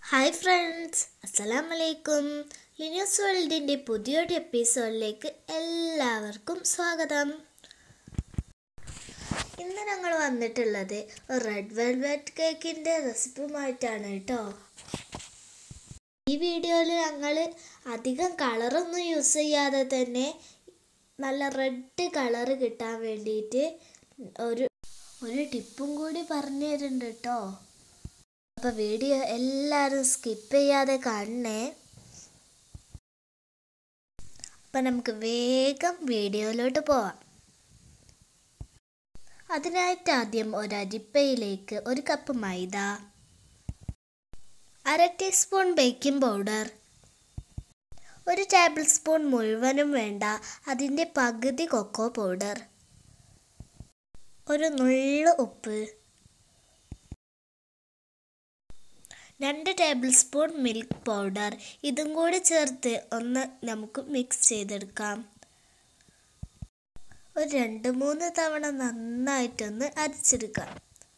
hi friends അസ്സലാം വലൈക്കും ലിന്യൂസ് വേൾഡിൻ്റെ പുതിയൊരു എപ്പിസോഡിലേക്ക് എല്ലാവർക്കും സ്വാഗതം ഇന്ന് ഞങ്ങൾ വന്നിട്ടുള്ളത് ഒരു റെഡ് വെൽവെറ്റ് കേക്കിൻ്റെ റെസിപ്പിയുമായിട്ടാണ് കേട്ടോ ഈ വീഡിയോയിൽ ഞങ്ങൾ അധികം കളറൊന്നും യൂസ് ചെയ്യാതെ തന്നെ നല്ല റെഡ് കളറ് കിട്ടാൻ വേണ്ടിയിട്ട് ഒരു ഒരു ടിപ്പും കൂടി പറഞ്ഞു തരുന്നുണ്ട് കേട്ടോ അപ്പോൾ വീഡിയോ എല്ലാവരും സ്കിപ്പ് ചെയ്യാതെ കാണണേ അപ്പം നമുക്ക് വേഗം വീഡിയോയിലോട്ട് പോവാം അതിനായിട്ട് ആദ്യം ഒരു അരിപ്പയിലേക്ക് ഒരു കപ്പ് മൈദ അര ടീസ്പൂൺ ബേക്കിംഗ് പൗഡർ ഒരു ടേബിൾ സ്പൂൺ മുഴുവനും വേണ്ട അതിൻ്റെ പകുതി കൊക്കോ പൗഡർ ഒരു നുള്ളു ഉപ്പ് രണ്ട് ടേബിൾ സ്പൂൺ മിൽക്ക് പൗഡർ ഇതും കൂടി ചേർത്ത് ഒന്ന് നമുക്ക് മിക്സ് ചെയ്തെടുക്കാം ഒരു രണ്ട് മൂന്ന് തവണ നന്നായിട്ടൊന്ന് അരിച്ചെടുക്കാം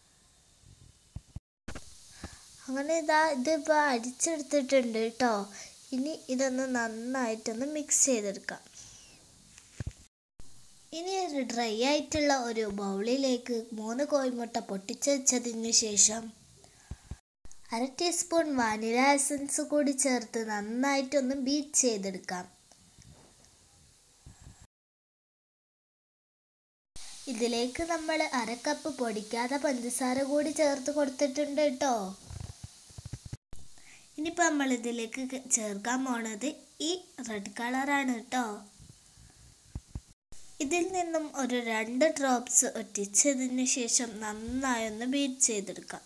അങ്ങനെ ഇതാ ഇതിപ്പോൾ അരിച്ചെടുത്തിട്ടുണ്ട് കേട്ടോ ഇനി ഇതൊന്ന് നന്നായിട്ടൊന്ന് മിക്സ് ചെയ്തെടുക്കാം ഇനി ഒരു ഡ്രൈ ആയിട്ടുള്ള ഒരു ബൗളിലേക്ക് മൂന്ന് കോഴിമുട്ട പൊട്ടിച്ച് വെച്ചതിന് ശേഷം അര ടീസ്പൂൺ വാനില എസൻസ് കൂടി ചേർത്ത് നന്നായിട്ടൊന്ന് ബീറ്റ് ചെയ്തെടുക്കാം ഇതിലേക്ക് നമ്മൾ അര കപ്പ് പൊടിക്കാതെ പഞ്ചസാര കൂടി ചേർത്ത് കൊടുത്തിട്ടുണ്ട് കേട്ടോ ഇനിയിപ്പോൾ നമ്മൾ ഇതിലേക്ക് ചേർക്കാൻ പോണത് ഈ റെഡ് കളറാണ് കേട്ടോ ഇതിൽ നിന്നും ഒരു രണ്ട് ഡ്രോപ്സ് ഒറ്റിച്ചതിന് ശേഷം നന്നായി ഒന്ന് ബീറ്റ് ചെയ്തെടുക്കാം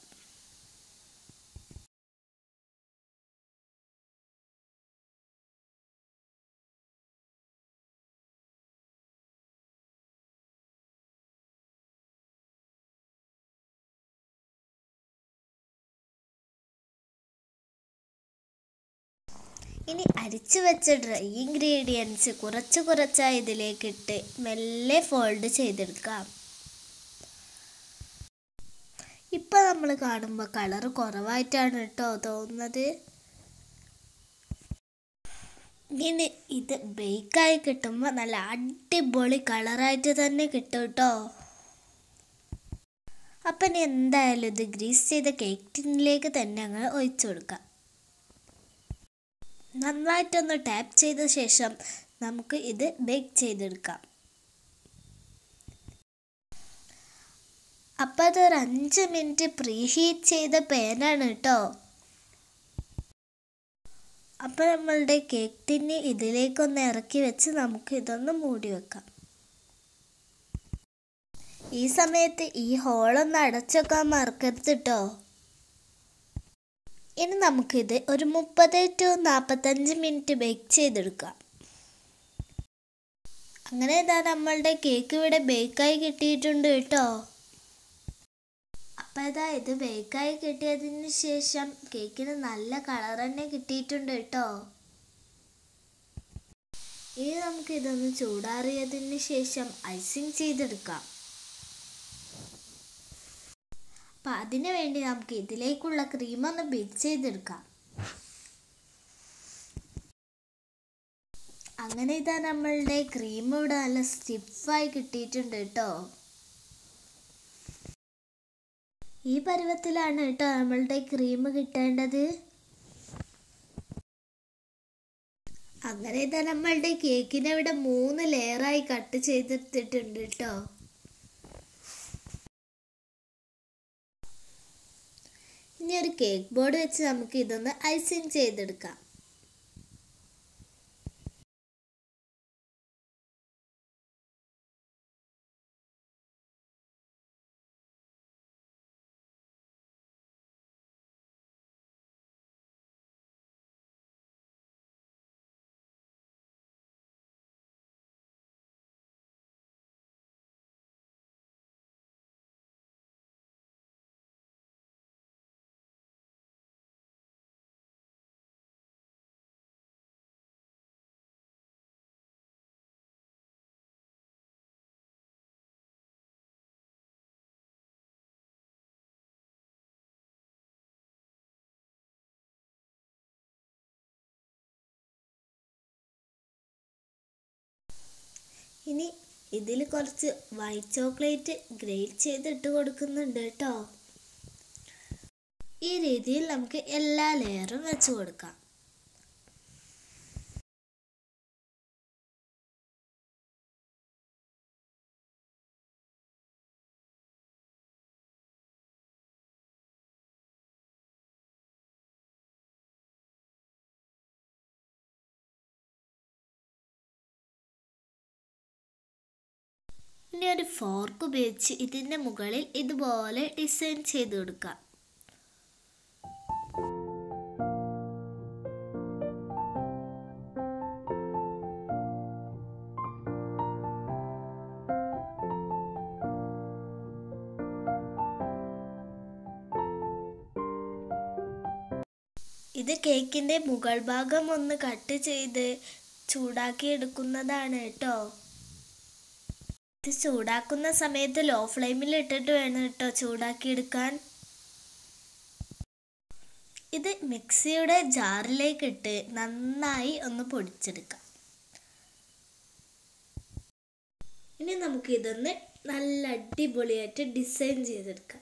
ഇനി അരിച്ചു വെച്ച ഡ്രൈ ഇൻഗ്രീഡിയൻസ് കുറച്ച് കുറച്ചായി ഇതിലേക്കിട്ട് മെല്ലെ ഫോൾഡ് ചെയ്തെടുക്കാം ഇപ്പം നമ്മൾ കാണുമ്പോൾ കളർ കുറവായിട്ടാണ് കേട്ടോ തോന്നുന്നത് ഇനി ഇത് ബേക്കായി കിട്ടുമ്പോൾ നല്ല അടിപൊളി കളറായിട്ട് തന്നെ കിട്ടും കേട്ടോ അപ്പം ഇനി എന്തായാലും ഇത് ഗ്രീസ് ചെയ്ത കേക്ക് ടിന്നിലേക്ക് തന്നെ അങ്ങ് ഒഴിച്ചു കൊടുക്കാം നന്നായിട്ടൊന്ന് ടാപ്പ് ചെയ്ത ശേഷം നമുക്ക് ഇത് ബേക്ക് ചെയ്തെടുക്കാം അപ്പം അതൊരു അഞ്ച് മിനിറ്റ് പ്രീ ഹീറ്റ് ചെയ്ത പാനാണ് കേട്ടോ അപ്പം നമ്മളുടെ കേക്ക് ടിന്ന് ഇതിലേക്കൊന്ന് ഇറക്കി വെച്ച് നമുക്ക് ഇതൊന്ന് മൂടി വെക്കാം ഈ സമയത്ത് ഈ ഹോളൊന്ന് അടച്ചൊക്കാൻ മറക്കരുത് കേട്ടോ ഇനി നമുക്കിത് ഒരു മുപ്പത് ടു നാൽപ്പത്തഞ്ച് മിനിറ്റ് ബേക്ക് ചെയ്തെടുക്കാം അങ്ങനെ ഇതാ നമ്മളുടെ കേക്ക് ഇവിടെ ബേക്കായി കിട്ടിയിട്ടുണ്ട് കേട്ടോ അപ്പം ഇതാ ഇത് ബേക്കായി കിട്ടിയതിന് ശേഷം കേക്കിന് നല്ല കളർ തന്നെ കിട്ടിയിട്ടുണ്ട് കേട്ടോ ഇനി നമുക്ക് ഇതൊന്ന് ചൂടാറിയതിന് ശേഷം ഐസിങ് ചെയ്തെടുക്കാം അപ്പം അതിനു വേണ്ടി നമുക്ക് ഇതിലേക്കുള്ള ക്രീം ഒന്ന് ബീറ്റ് ചെയ്തെടുക്കാം അങ്ങനെ ഇതാ നമ്മളുടെ ക്രീം ഇവിടെ നല്ല സ്റ്റിഫായി കിട്ടിയിട്ടുണ്ട് കേട്ടോ ഈ പരുവത്തിലാണ് കേട്ടോ നമ്മളുടെ ക്രീം കിട്ടേണ്ടത് അങ്ങനെ ഇതാ നമ്മളുടെ കേക്കിനെ ഇവിടെ മൂന്ന് ലെയറായി കട്ട് ചെയ്തെടുത്തിട്ടുണ്ട് കേട്ടോ ഇനി ഒരു കേക്ക് ബോർഡ് വെച്ച് നമുക്ക് ഇതൊന്ന് ഐസിങ് ചെയ്തെടുക്കാം ഇനി ഇതിൽ കുറച്ച് വൈറ്റ് ചോക്ലേറ്റ് ഗ്രേറ്റ് ചെയ്തിട്ട് കൊടുക്കുന്നുണ്ട് കേട്ടോ ഈ രീതിയിൽ നമുക്ക് എല്ലാ ലെയറും വെച്ച് കൊടുക്കാം ഇനി ഒരു ഫോർക്ക് ഉപയോഗിച്ച് ഇതിൻ്റെ മുകളിൽ ഇതുപോലെ ഡിസൈൻ ചെയ്ത് കൊടുക്കാം ഇത് കേക്കിൻ്റെ മുകൾ ഭാഗം ഒന്ന് കട്ട് ചെയ്ത് ചൂടാക്കി എടുക്കുന്നതാണ് കേട്ടോ ഇത് ചൂടാക്കുന്ന സമയത്ത് ലോ ഫ്ലെയിമിൽ ഇട്ടിട്ട് വേണം കേട്ടോ ചൂടാക്കി എടുക്കാൻ ഇത് മിക്സിയുടെ ജാറിലേക്ക് ഇട്ട് നന്നായി ഒന്ന് പൊടിച്ചെടുക്കാം ഇനി നമുക്ക് ഇതൊന്ന് നല്ല അടിപൊളിയായിട്ട് ഡിസൈൻ ചെയ്തെടുക്കാം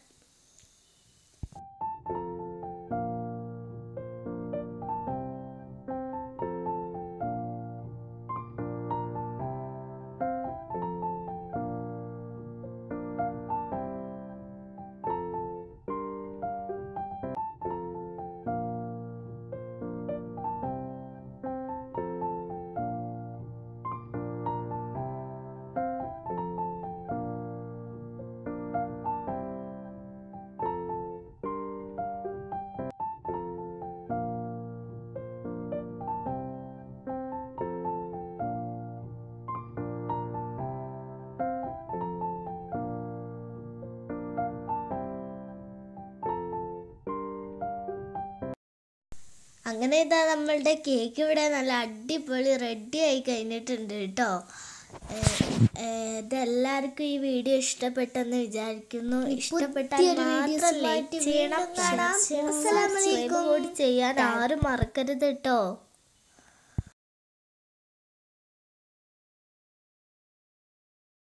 അങ്ങനെ ഇതാ നമ്മളുടെ കേക്ക് ഇവിടെ നല്ല അടിപൊളി റെഡി ആയി കഴിഞ്ഞിട്ടുണ്ട് കേട്ടോ ഇതെല്ലാവർക്കും ഈ വീഡിയോ ഇഷ്ടപ്പെട്ടെന്ന് വിചാരിക്കുന്നു ഇഷ്ടപ്പെട്ടാൽ മാത്രം ലൈക്ക് ചെയ്യണം ഷെയർ ചെയ്യണം സബ്സ്ക്രൈബ് കൂടി ചെയ്യാൻ ആരും മറക്കരുത് കേട്ടോ